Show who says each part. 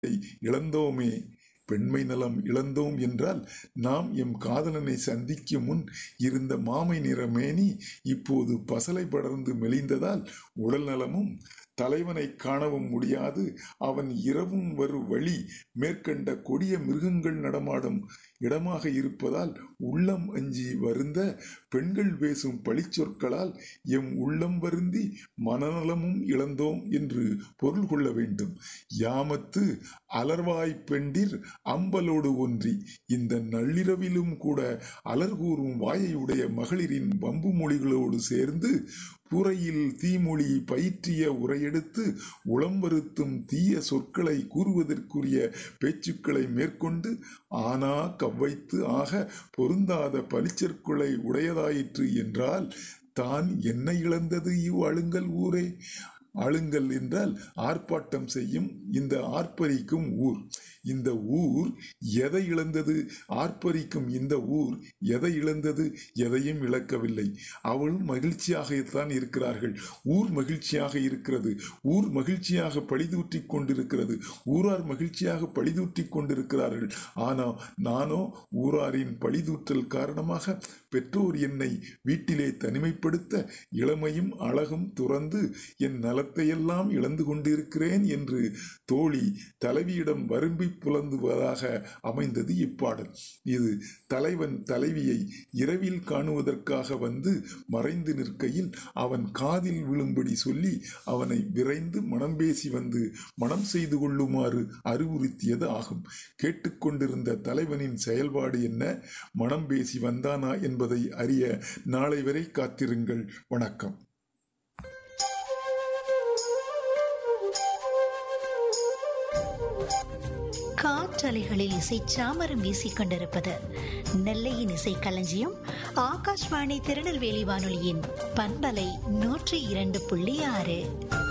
Speaker 1: இழந்தோமே பெண்மை நலம் இழந்தோம் என்றால் நாம் எம் காதலனை சந்திக்கும் முன் இருந்த மாமை நிற மேனி இப்போது பசலை படர்ந்து மெலிந்ததால் உடல் நலமும் தலைவனை காணவும் முடியாது அவன் இரவும் வரு வழி மேற்கண்ட கொடிய மிருகங்கள் நடமாடும் இடமாக இருப்பதால் உள்ளம் அஞ்சி வருந்த பெண்கள் பேசும் பழிச்சொற்களால் எம் உள்ளம் வருந்தி மனநலமும் இழந்தோம் என்று பொருள் கொள்ள வேண்டும் யாமத்து அலர்வாய் பெண்டிர் அம்பலோடு ஒன்றி இந்த நள்ளிரவிலும் கூட அலர்கூறும் வாயையுடைய மகளிரின் வம்பு மொழிகளோடு சேர்ந்து புறையில் தீமொழி பயிற்றிய உரையெடுத்து உளம் வருத்தும் தீய சொற்களை கூறுவதற்குரிய பேச்சுக்களை மேற்கொண்டு ஆனா கவ்வைத்து ஆக பொருந்தாத பலிச்சற்குலை உடையதாயிற்று என்றால் தான் என்ன இழந்தது இவ் அழுங்கல் ஊரே அழுங்கல் என்றால் ஆர்ப்பாட்டம் செய்யும் இந்த ஆர்ப்பரிக்கும் ஊர் இந்த ஊர் எதை இழந்தது ஆர்ப்பரிக்கும் இந்த ஊர் எதை இழந்தது எதையும் இழக்கவில்லை அவளும் மகிழ்ச்சியாகத்தான் இருக்கிறார்கள் ஊர் மகிழ்ச்சியாக இருக்கிறது ஊர் மகிழ்ச்சியாக பழிதூற்றி கொண்டிருக்கிறது ஊரார் மகிழ்ச்சியாக பழிதூற்றி கொண்டிருக்கிறார்கள் ஆனால் நானோ ஊராரின் பழிதூற்றல் காரணமாக பெற்றோர் என்னை வீட்டிலே தனிமைப்படுத்த இளமையும் அழகும் துறந்து என் நலத்தையெல்லாம் இழந்து கொண்டிருக்கிறேன் என்று தோழி தலைவியிடம் வரும்பி புலந்துவதாக அமைந்தது இப்பாடல் இது தலைவன் தலைவியை இரவில் காணுவதற்காக வந்து மறைந்து நிற்கையில் அவன் காதில் விழும்படி சொல்லி அவனை விரைந்து மனம் பேசி வந்து மனம் செய்து கொள்ளுமாறு அறிவுறுத்தியது ஆகும் கேட்டுக்கொண்டிருந்த தலைவனின் செயல்பாடு என்ன மனம் பேசி வந்தானா என்பதை அறிய நாளை வரை காத்திருங்கள் வணக்கம்
Speaker 2: காற்றலைகளில் இசை சாமரம் வீசிக் கொண்டிருப்பது நெல்லையின் இசை களஞ்சியம் ஆகாஷ்வாணி திருநெல்வேலி வானொலியின் பண்பலை நூற்றி இரண்டு புள்ளி ஆறு